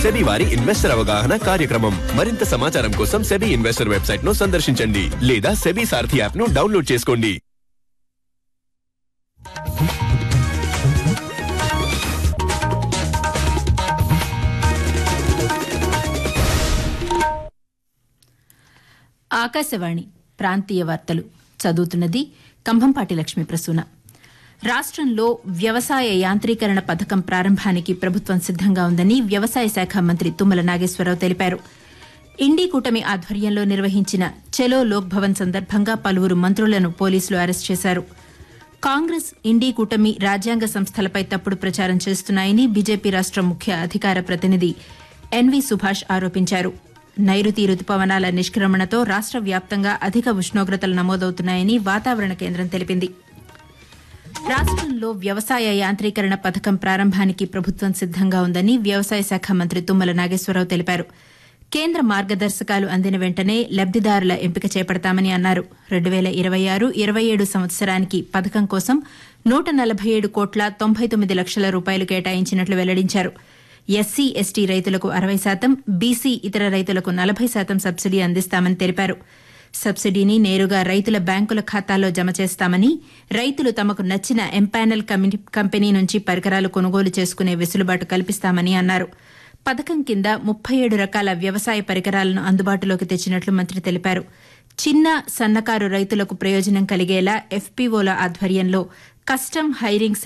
SEBI వారి investor అవగాహన కార్యక్రమం మరింత సమాచారం కోసం సెబీ ఇన్వెస్టర్ వెబ్సైట్ ను సందర్శించండి లేదా సెబీ సారథి యాప్ ను డౌన్లోడ్ చేసుకోండి ఆకాశవాణి ప్రాంతీయ వార్తలు చదువుతున్నది కంభంపాటి లక్ష్మీ ప్రసూన రాష్ట్రంలో వ్యవసాయ యాంత్రీకరణ పథకం ప్రారంభానికి ప్రభుత్వం సిద్దంగా ఉందని వ్యవసాయ శాఖ మంత్రి తుమ్మల నాగేశ్వరరావు తెలిపారు ఇండీ కూటమి ఆధ్వర్యంలో నిర్వహించిన చలో లోక్ భవన్ సందర్భంగా పలువురు మంత్రులను పోలీసులు అరెస్ట్ చేశారు కాంగ్రెస్ ఇండీ కూటమి రాజ్యాంగ సంస్థలపై తప్పుడు ప్రచారం చేస్తున్నాయని బీజేపీ రాష్ట ముఖ్య అధికార ప్రతినిధి ఎన్వీ సుభాష్ ఆరోపించారు నైరుతి రుతుపవనాల నిష్క్రమణతో రాష్ట వ్యాప్తంగా అధిక ఉష్ణోగ్రతలు నమోదవుతున్నాయని వాతావరణ కేంద్రం తెలిపింది రాష్ట్రంలో వ్యవసాయ యాంత్రీకరణ పథకం ప్రారంభానికి ప్రభుత్వం సిద్దంగా ఉందని వ్యవసాయ శాఖ మంత్రి తుమ్మల నాగేశ్వరరావు తెలిపారు కేంద్ర మార్గదర్శకాలు అందిన వెంటనే లబ్దిదారుల ఎంపిక చేపడతామని అన్నారు రెండు వేల ఇరవై ఆరు ఇరవై ఏడు సంవత్సరానికి పథకం కోసం నూట నలభై ఏడు కోట్ల తొంభై తొమ్మిది లక్షల రూపాయలు కేటాయించినట్లు వెల్లడించారు ఎస్సీ ఎస్టీ రైతులకు అరవై శాతం బీసీ ఇతర రైతులకు నలభై శాతం సబ్సిడీ అందిస్తామని తెలిపారు సబ్సిడీని నేరుగా రైతుల బ్యాంకుల ఖాతాల్లో జమ చేస్తామని రైతులు తమకు నచ్చిన ఎంపానల్ కమి- కంపెనీ నుంచి పరికరాలు కొనుగోలు చేసుకునే వెసులుబాటు కల్పిస్తామని అన్నారు పథకం కింద ముప్పై ఏడు రకాల వ్యవసాయ పరికరాలను అందుబాటులోకి తెచ్చినట్లు మంత్రి తెలిపారు చిన్న సన్నకారు రైతులకు ప్రయోజనం కలిగేలా ఎఫ్పీఓల ఆధ్వర్యంలో కస్టమ్ హైరింగ్